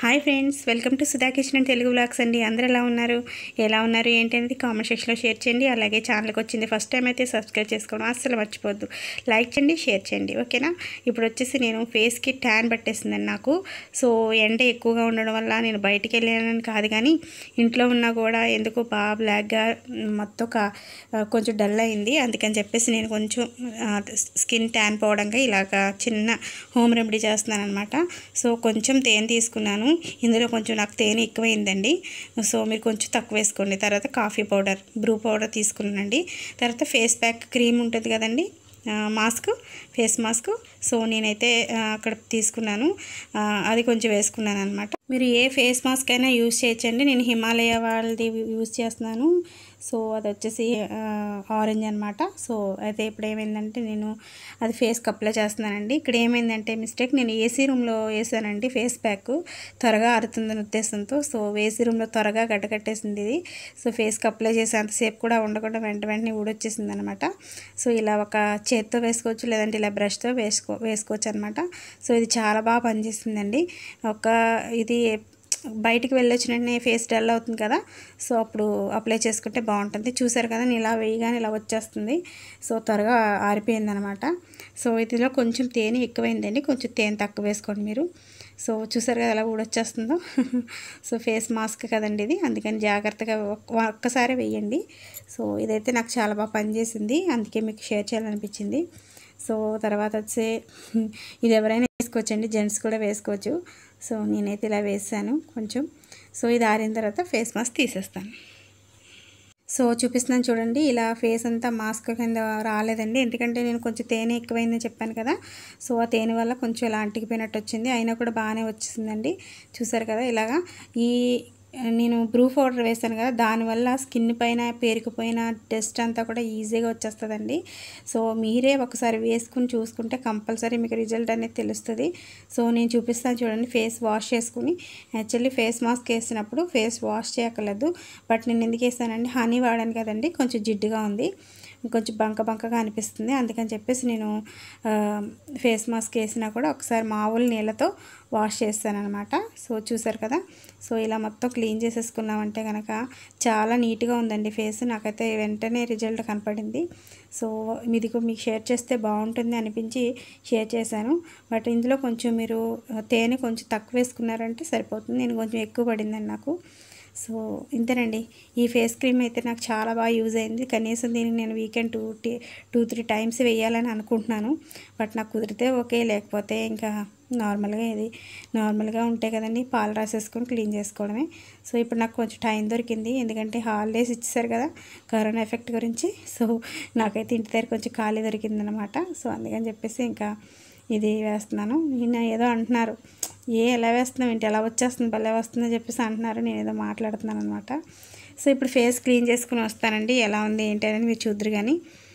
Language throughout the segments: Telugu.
hi friends welcome to Sudha Kishan and Telugu blogs అండి అందరూ ఎలా ఉన్నారు ఎలా ఉన్నారు ఏంటి అనేది కామెంట్ సెక్షన్లో షేర్ చేయండి అలాగే ఛానల్కి వచ్చింది ఫస్ట్ టైం అయితే సబ్స్క్రైబ్ చేసుకోవడం అస్సలు మర్చిపోద్దు లైక్ చేయండి షేర్ చేయండి ఓకేనా ఇప్పుడు వచ్చేసి నేను ఫేస్కి ట్యాన్ పట్టేసిందండి నాకు సో ఎండ ఎక్కువగా ఉండడం వల్ల నేను బయటికి వెళ్ళానని కాదు కానీ ఇంట్లో ఉన్నా కూడా ఎందుకు బాగా బ్లాక్గా మొత్తం కా- కొంచెం డల్ అయింది అందుకని చెప్పేసి నేను కొంచెం స్కిన్ ట్యాన్ పోవడంగా ఇలాగ చిన్న హోమ్ రెమెడీ చేస్తున్నాను అనమాట సో కొంచెం తేనె తీసుకున్నాను ఇందులో కొంచెం నాకు తేనె ఎక్కువైందండి సో మీరు కొంచెం తక్కువ వేసుకోండి తర్వాత కాఫీ పౌడర్ బ్రూ పౌడర్ తీసుకున్నానండి తర్వాత ఫేస్ ప్యాక్ క్రీమ్ ఉంటుంది కదండి ఆ, మాస్క్ ఫేస్ మాస్క్ సో నేనైతే ఆ, అక్కడ తీసుకున్నాను ఆ, అది కొంచెం వేసుకున్నాను అనమాట మీరు ఏ ఫేస్ మాస్క్ అయినా యూజ్ చేయొచ్చండి నేను హిమాలయ వాళ్ళది యూజ్ చేస్తున్నాను సో అది వచ్చేసి ఆరెంజ్ అనమాట సో అయితే ఇప్పుడు ఏమైందంటే నేను అది ఫేస్కి అప్లై చేస్తున్నానండి ఇక్కడ ఏమైందంటే మిస్టేక్ నేను ఏసీ రూమ్లో వేసానండి ఫేస్ ప్యాక్ త్వరగా ఆరుతుందని ఉద్దేశంతో సో ఏసీ రూమ్లో త్వరగా గడ్డకట్టేసింది ఇది సో ఫేస్కి అప్లై చేసే అంతసేపు కూడా ఉండకుండా వెంట వెంటనే ఊడొచ్చేసింది అనమాట సో ఇలా ఒక చేత్తో వేసుకోవచ్చు లేదంటే ఇలా బ్రష్తో వేసుకో వేసుకోవచ్చు అనమాట సో ఇది చాలా బాగా పనిచేస్తుందండి ఒక ఇది బయటికి వెళ్ళొచ్చిన వెంటనే ఫేస్ డల్ అవుతుంది కదా సో అప్పుడు అప్లై చేసుకుంటే బాగుంటుంది చూసారు కదా నేను ఇలా వేయగానే ఇలా వచ్చేస్తుంది సో త్వరగా ఆరిపోయింది అనమాట సో ఇదిలో కొంచెం తేనె ఎక్కువైందండి కొంచెం తేనె తక్కువ వేసుకోండి మీరు సో చూసారు కదా ఎలా ఊడొచ్చేస్తుందో సో ఫేస్ మాస్క్ కదండి ఇది అందుకని జాగ్రత్తగా ఒక్క- ఒక్కసారి వేయండి సో ఇదైతే నాకు చాలా బాగా పనిచేసింది అందుకే మీకు షేర్ చేయాలనిపించింది సో తర్వాత వచ్చి ఇది ఎవరైనా వేసుకోవచ్చండి జెంట్స్ కూడా వేసుకోవచ్చు సో నేనైతే ఇలా వేసాను కొంచెం సో ఇది ఆరిన తర్వాత ఫేస్ మాస్క్ తీసేస్తాను సో చూపిస్తున్నాను చూడండి ఇలా ఫేస్ అంతా మాస్క్ కింద రాలేదండి ఎందుకంటే నేను కొంచెం తేనె ఎక్కువైందని చెప్పాను కదా సో ఆ తేనె వల్ల కొంచెం ఇలా అంటికిపోయినట్టు వచ్చింది అయినా కూడా బాగానే వచ్చేసిందండి చూసారు కదా ఇలాగా ఈ నేను బ్రూ పౌడర్ వేసాను కదా దానివల్ల స్కిన్ పైన పేరుకుపోయిన డస్ట్ అంతా కూడా ఈజీగా వచ్చేస్తుందండి సో మీరే ఒకసారి వేసుకుని చూసుకుంటే కంపల్సరీ మీకు రిజల్ట్ అనేది తెలుస్తుంది సో నేను చూపిస్తాను చూడండి ఫేస్ వాష్ చేసుకుని యాక్చువల్లీ ఫేస్ మాస్క్ వేసినప్పుడు ఫేస్ వాష్ చేయక్కర్లేదు బట్ నేను ఎందుకు వేసానండి హనీ వాడాను కదండి కొంచెం జిడ్డుగా ఉంది కొంచెం బంక బంకగా అనిపిస్తుంది అందుకని చెప్పేసి నేను ఆ, ఫేస్ మాస్క్ వేసినా కూడా ఒకసారి మామూలు నీళ్ళతో వాష్ చేస్తాను అనమాట సో చూసారు కదా సో ఇలా మొత్తం క్లీన్ చేసేసుకున్నామంటే కనుక చాలా నీట్గా ఉందండి ఫేస్ నాకైతే వెంటనే రిజల్ట్ కనపడింది సో మీది మీకు షేర్ చేస్తే బాగుంటుంది అనిపించి షేర్ చేశాను బట్ ఇందులో కొంచెం మీరు తేనె కొంచెం తక్కువ వేసుకున్నారంటే సరిపోతుంది నేను కొంచెం ఎక్కువ పడిందండి నాకు సో ఇంతేనండి ఈ ఫేస్ క్రీమ్ అయితే నాకు చాలా బాగా యూజ్ అయింది కనీసం దీన్ని నేను వీకెండ్ టూ టీ టూ త్రీ టైమ్స్ వేయాలని అనుకుంటున్నాను బట్ నాకు కుదిరితే ఓకే లేకపోతే ఇంకా నార్మల్గా ఇది నార్మల్గా ఉంటాయి కదండి పాలు రాసేసుకొని క్లీన్ చేసుకోవడమే సో ఇప్పుడు నాకు కొంచెం టైం దొరికింది ఎందుకంటే హాలిడేస్ ఇచ్చేసారు కదా కరోనా ఎఫెక్ట్ గురించి సో నాకైతే ఇంటి దగ్గర కొంచెం ఖాళీ దొరికిందనమాట సో అందుకని చెప్పేసి ఇంకా ఇది వేస్తున్నాను ఈయన ఏదో అంటున్నారు ఏ ఎలా వేస్తున్నావు ఏంటి ఎలా వచ్చేస్తుంది భలే వస్తుందని చెప్పేసి అంటున్నారు నేను ఏదో మాట్లాడుతున్నాను అనమాట సో ఇప్పుడు ఫేస్ క్లీన్ చేసుకుని వస్తానండి ఎలా ఉంది ఏంటి అనేది మీరు చూద్దరు కానీ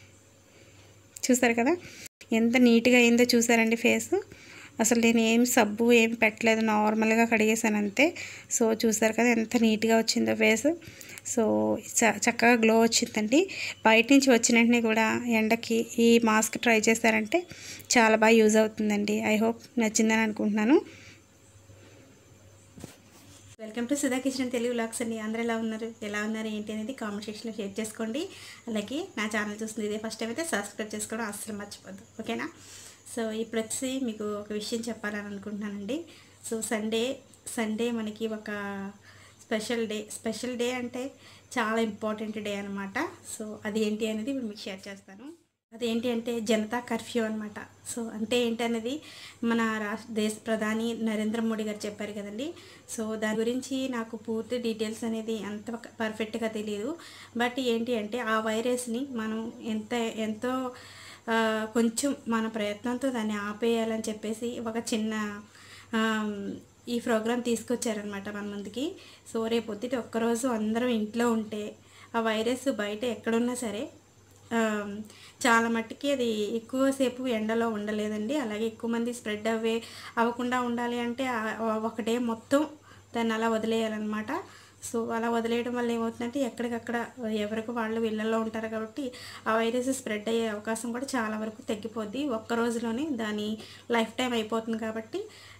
చూసారు కదా ఎంత నీట్గా అయిందో చూసారండి ఫేస్ అసలు నేను ఏం సబ్బు ఏం పెట్టలేదు నార్మల్గా కడిగేసాను అంతే సో చూసారు కదా ఎంత నీట్గా వచ్చిందో ఫేస్ సో చ- చక్కగా గ్లో వచ్చిందండి బయట నుంచి వచ్చిన వెంటనే కూడా ఎండకి ఈ మాస్క్ ట్రై చేశారంటే చాలా బాగా యూజ్ అవుతుందండి ఐ హోప్ నచ్చిందని అనుకుంటున్నాను welcome to Sudha Kishan Telugu vlogs అండి అందరూ ఎలా ఉన్నారు ఎలా ఉన్నారు ఏంటి అనేది కామెంట్ సెక్షన్లో షేర్ చేసుకోండి అలాగే నా ఛానల్ చూస్తుంది ఇదే ఫస్ట్ టైం అయితే సబ్స్క్రైబ్ చేసుకోవడం అస్సలు మర్చిపోద్దు ఓకేనా సో ఇప్పుడు వచ్చి మీకు ఒక విషయం చెప్పాలని అనుకుంటున్నానండి సో సండే సండే మనకి ఒక స్పెషల్ డే స్పెషల్ డే అంటే చాలా ఇంపార్టెంట్ డే అనమాట సో అది ఏంటి అనేది ఇప్పుడు మీకు షేర్ చేస్తాను అదేంటి అంటే జనతా కర్ఫ్యూ అనమాట సో అంటే ఏంటి అనేది మన రాష్ట్ర దేశ ప్రధాని నరేంద్ర మోడీ గారు చెప్పారు కదండి సో దాని గురించి నాకు పూర్తి డీటెయిల్స్ అనేది అంత పర్ఫెక్ట్గా తెలియదు బట్ ఏంటి అంటే ఆ వైరస్ని మనం ఎంత ఎంతో ఆ, కొంచెం మన ప్రయత్నంతో దాన్ని ఆపేయాలని చెప్పేసి ఒక చిన్న ఆమ్, ఈ ప్రోగ్రాం తీసుకొచ్చారనమాట మన ముందుకి సో రేపు పొద్దుట ఒక్కరోజు అందరం ఇంట్లో ఉంటే ఆ వైరస్ బయట ఎక్కడున్నా సరే ఆమ్, చాలా మట్టుకి అది ఎక్కువసేపు ఎండలో ఉండలేదండి అలాగే ఎక్కువ మంది స్ప్రెడ్ అవ్వే అవ్వకుండా ఉండాలి అంటే ఆ- ఆ ఒకటే మొత్తం దాన్ని అలా వదిలేయాలన్నమాట సో అలా వదిలేయడం వల్ల ఏమవుతుందంటే ఎక్కడికక్కడ ఎవరికి వాళ్ళు ఇళ్ళల్లో ఉంటారు కాబట్టి ఆ వైరస్ స్ప్రెడ్ అయ్యే అవకాశం కూడా చాలా వరకు తగ్గిపోద్ది ఒక్క రోజులోనే దాని లైఫ్ టైం అయిపోతుంది కాబట్టి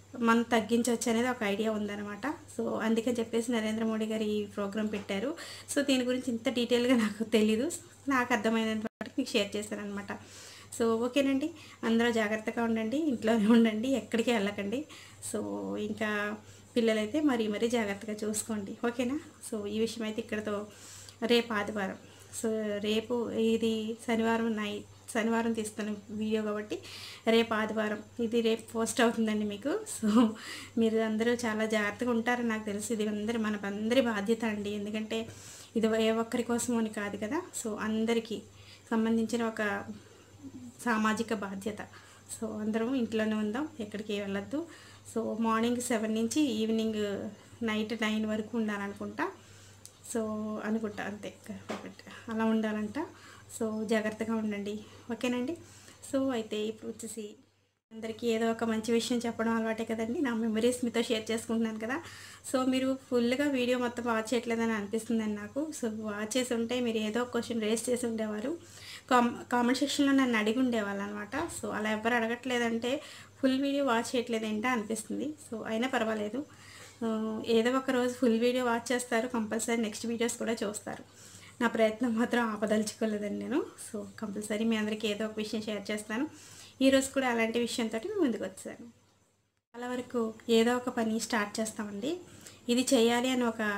మనం తగ్గించవచ్చు అనేది ఒక ఐడియా ఉందన్నమాట సో అందుకని చెప్పేసి నరేంద్ర మోడీ గారు ఈ ప్రోగ్రామ్ పెట్టారు సో దీని గురించి ఇంత డీటెయిల్గా నాకు తెలీదు నాకు అర్థమైనంత వరకు మీకు షేర్ చేశాను అనమాట సో ఓకేనండి అందరూ జాగ్రత్తగా ఉండండి ఇంట్లోనే ఉండండి ఎక్కడికి వెళ్ళకండి సో ఇంకా పిల్లలైతే మరీ మరీ జాగ్రత్తగా చూసుకోండి ఓకేనా సో ఈ విషయం అయితే ఇక్కడతో రేపు ఆదివారం సో రేపు ఇది శనివారం నైట్ శనివారం తీస్తున్న వీడియో కాబట్టి రేపు ఆదివారం ఇది రేపు పోస్ట్ అవుతుందండి మీకు సో మీరు అందరూ చాలా జాగ్రత్తగా ఉంటారని నాకు తెలుసు ఇది అందరి మన అందరి బాధ్యత అండి ఎందుకంటే ఇది ఏ ఒక్కరి కోసం అని కాదు కదా సో అందరికీ సంబంధించిన ఒక సామాజిక బాధ్యత సో అందరం ఇంట్లోనే ఉందాం ఎక్కడికి వెళ్ళొద్దు సో మార్నింగ్ సెవెన్ నుంచి ఈవినింగ్ నైట్ నైన్ వరకు ఉండాలనుకుంటా సో అనుకుంటా అంతే కాబట్టి అలా ఉండాలంట సో జాగ్రత్తగా ఉండండి ఓకేనండి సో అయితే ఇప్పుడు వచ్చేసి అందరికీ ఏదో ఒక మంచి విషయం చెప్పడం అలవాటే కదండి నా మెమరీస్ మీతో షేర్ చేసుకుంటున్నాను కదా సో మీరు ఫుల్గా వీడియో మొత్తం వాచ్ చేయట్లేదని అనిపిస్తుందండి నాకు సో వాచ్ చేసి ఉంటే మీరు ఏదో ఒక క్వశ్చన్ రేస్ చేసి ఉండేవారు కామ్ కామెంట్ సెక్షన్లో నన్ను అడిగి ఉండేవాళ్ళు అనమాట సో అలా ఎవరు అడగట్లేదంటే ఫుల్ వీడియో వాచ్ చేయట్లేదు ఏంటో అనిపిస్తుంది సో అయినా పర్వాలేదు ఆ, ఏదో ఒక రోజు ఫుల్ వీడియో వాచ్ చేస్తారు కంపల్సరీ నెక్స్ట్ వీడియోస్ కూడా చూస్తారు నా ప్రయత్నం మాత్రం ఆపదలుచుకోలేదండి నేను సో కంపల్సరీ మీ అందరికీ ఏదో ఒక విషయం షేర్ చేస్తాను ఈరోజు కూడా అలాంటి విషయంతో మీ ముందుకు వచ్చాను చాలా వరకు ఏదో ఒక పని స్టార్ట్ చేస్తామండి ఇది చేయాలి అని ఒక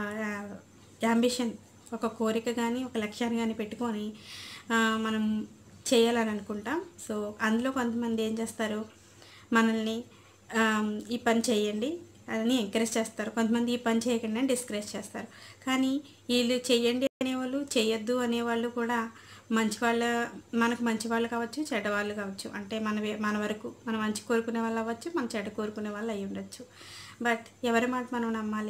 యాంబిషన్ ఒక కోరిక కానీ ఒక లక్ష్యాన్ని కానీ పెట్టుకొని ఆ, మనం చేయాలని అనుకుంటాం సో అందులో కొంతమంది ఏం చేస్తారు మనల్ని ఆ, ఈ పని చేయండి అని ఎంకరేజ్ చేస్తారు కొంతమంది ఈ పని చేయకండి అని డిస్కరేజ్ చేస్తారు కానీ వీళ్ళు చెయ్యండి అనేవాళ్ళు చేయొద్దు అనేవాళ్ళు కూడా మంచి వాళ్ళ మనకు మంచి వాళ్ళు కావచ్చు చెడ్డ వాళ్ళు కావచ్చు అంటే మన వే- మన వరకు మన మంచి కోరుకునే వాళ్ళు అవ్వచ్చు మన చెడ్డ కోరుకునే వాళ్ళు అయి ఉండొచ్చు బట్ ఎవరి మాట మనం నమ్మాలి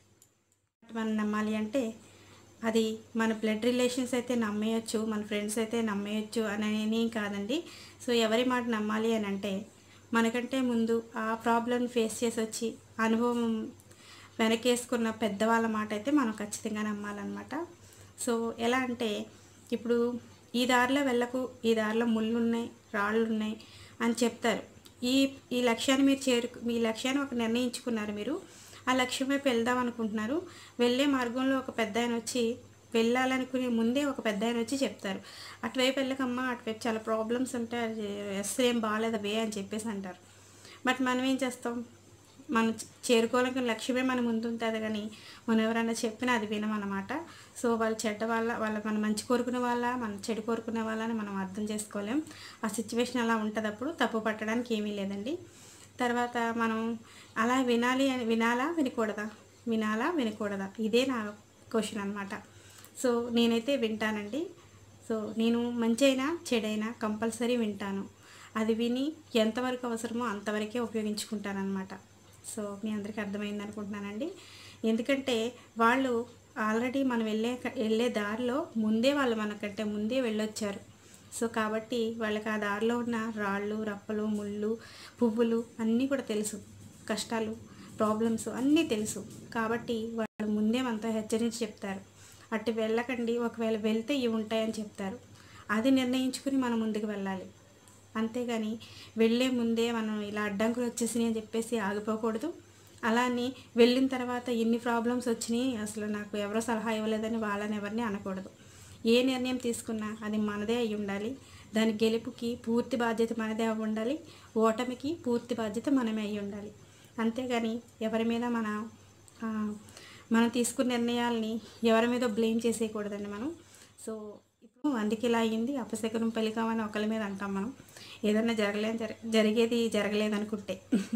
మనం నమ్మాలి అంటే అది మన బ్లడ్ రిలేషన్స్ అయితే నమ్మేయచ్చు మన ఫ్రెండ్స్ అయితే నమ్మేయచ్చు అని కాదండి సో ఎవరి మాట నమ్మాలి అని అంటే మనకంటే ముందు ఆ ప్రాబ్లమ్ ఫేస్ చేసి వచ్చి అనుభవం వెనకేసుకున్న పెద్దవాళ్ళ మాట అయితే మనం ఖచ్చితంగా నమ్మాలన్నమాట సో ఎలా అంటే ఇప్పుడు ఈ దారిలో వెళ్ళకు ఈ దారిలో ముళ్ళు ఉన్నాయి రాళ్ళు ఉన్నాయి అని చెప్తారు ఈ ఈ లక్ష్యాన్ని మీరు చేరు మీ లక్ష్యాన్ని ఒక నిర్ణయించుకున్నారు మీరు ఆ లక్ష్యం వైపు వెళ్దాం అనుకుంటున్నారు వెళ్ళే మార్గంలో ఒక పెద్ద ఆయన వచ్చి వెళ్ళాలనుకునే ముందే ఒక పెద్ద ఆయన వచ్చి చెప్తారు అటువైపు వెళ్ళకమ్మా అటువైపు చాలా ప్రాబ్లమ్స్ ఉంటాయి అది అస్సలు ఏం బాగాలేదు వే అని చెప్పేసి అంటారు బట్ మనం ఏం చేస్తాం మనం చే- చేరుకోవాలనుకున్న లక్ష్యమే మన ముందు ఉంటుంది కానీ మనం ఎవరైనా చెప్పినా అది వినమన్నమాట సో వాళ్ళు చెడ్డ వాళ్ళ వాళ్ళ మనం మంచి కోరుకునే వాళ్ళ మనం చెడు కోరుకునే వాళ్ళని మనం అర్థం చేసుకోలేం ఆ సిచ్యువేషన్ అలా ఉంటుంది అప్పుడు తప్పు పట్టడానికి ఏమీ లేదండి తర్వాత మనం అలా వినాలి అని వినాలా వినకూడదా వినాలా వినకూడదా ఇదే నా క్వశ్చన్ అనమాట సో నేనైతే వింటానండి సో నేను మంచి అయినా చెడైనా కంపల్సరీ వింటాను అది విని ఎంతవరకు అవసరమో అంతవరకే ఉపయోగించుకుంటానన్నమాట సో మీ అందరికీ అర్థమైంది అనుకుంటున్నానండి ఎందుకంటే వాళ్ళు ఆల్రెడీ మనం వెళ్ళే వెళ్ళే దారిలో ముందే వాళ్ళు మనకంటే ముందే వెళ్ళొచ్చారు సో కాబట్టి వాళ్ళకి ఆ దారిలో ఉన్న రాళ్ళు రప్పలు ముళ్ళు పువ్వులు అన్నీ కూడా తెలుసు కష్టాలు ప్రాబ్లమ్స్ అన్నీ తెలుసు కాబట్టి వాళ్ళు ముందే మనతో హెచ్చరించి చెప్తారు అటు వెళ్ళకండి ఒకవేళ వెళ్తే ఇవి ఉంటాయని చెప్తారు అది నిర్ణయించుకుని మనం ముందుకు వెళ్ళాలి అంతేగాని వెళ్ళే ముందే మనం ఇలా అడ్డంకులు వచ్చేసినాయి అని చెప్పేసి ఆగిపోకూడదు అలా అని వెళ్ళిన తర్వాత ఎన్ని ప్రాబ్లమ్స్ వచ్చినాయి అసలు నాకు ఎవరో సలహా ఇవ్వలేదని వాళ్ళని ఎవరిని అనకూడదు ఏ నిర్ణయం తీసుకున్నా అది మనదే అయి ఉండాలి దాని గెలుపుకి పూర్తి బాధ్యత మనదే అయి ఉండాలి ఓటమికి పూర్తి బాధ్యత మనమే అయి ఉండాలి అంతేగాని ఎవరి మీద మన ఆ, మనం తీసుకున్న నిర్ణయాల్ని ఎవరి మీద బ్లేమ్ చేసేయకూడదండి మనం సో ఇప్పుడు అందుకే ఇలా అయ్యింది అపశకనం పలికామని ఒకరి మీద అంటాం మనం ఏదన్నా జరగలేదు జర జరిగేది జరగలేదు అనుకుంటే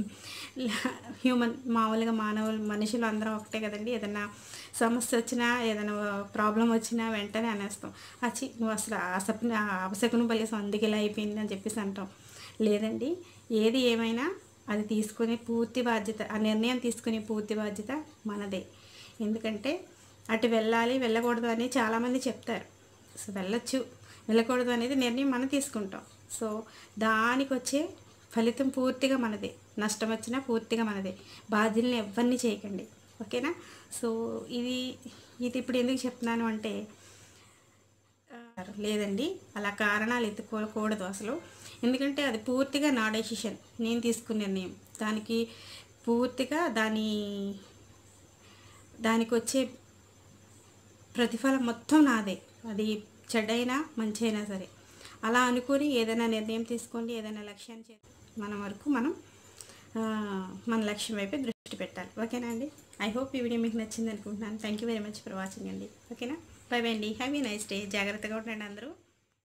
హ్యూమన్ మామూలుగా మానవులు మనుషులు అందరం ఒకటే కదండి ఏదన్నా సమస్య వచ్చినా ఏదైనా ప్రాబ్లం వచ్చినా వెంటనే అనేస్తాం అచ్చి నువ్వు అసలు అసప అపశకునం పలికాం అందుకే ఇలా అయిపోయింది అని చెప్పేసి అంటాం లేదండి ఏది ఏమైనా అది తీసుకునే పూర్తి బాధ్యత ఆ నిర్ణయం తీసుకునే పూర్తి బాధ్యత మనదే ఎందుకంటే అటు వెళ్ళాలి వెళ్ళకూడదు అని చాలామంది చెప్తారు సో వెళ్ళొచ్చు వెళ్ళకూడదు అనేది నిర్ణయం మనం తీసుకుంటాం సో దానికి వచ్చే ఫలితం పూర్తిగా మనదే నష్టం వచ్చినా పూర్తిగా మనదే బాధ్యుల్ని ఎవరిని చేయకండి ఓకేనా సో ఇది ఇది ఇప్పుడు ఎందుకు చెప్తున్నాను అంటే ఆ, లేదండి అలా కారణాలు ఎత్తుకోకూడదు అసలు ఎందుకంటే అది పూర్తిగా నా డెసిషన్ నేను తీసుకున్న నిర్ణయం దానికి పూర్తిగా దాని దానికి వచ్చే ప్రతిఫలం మొత్తం నాదే అది చెడ్డైనా మంచి అయినా సరే అలా అనుకుని ఏదైనా నిర్ణయం తీసుకోండి ఏదైనా లక్ష్యాన్ని చే మన వరకు మనం ఆ, మన లక్ష్యం వైపే దృష్టి పెట్టాలి ఓకేనా అండి ఐ హోప్ ఈ వీడియో మీకు నచ్చింది అనుకుంటున్నాను thank you very much for watching అండి ఓకేనా బై బై అండి హ్యావీ నైస్ డే జాగ్రత్తగా ఉండండి అందరూ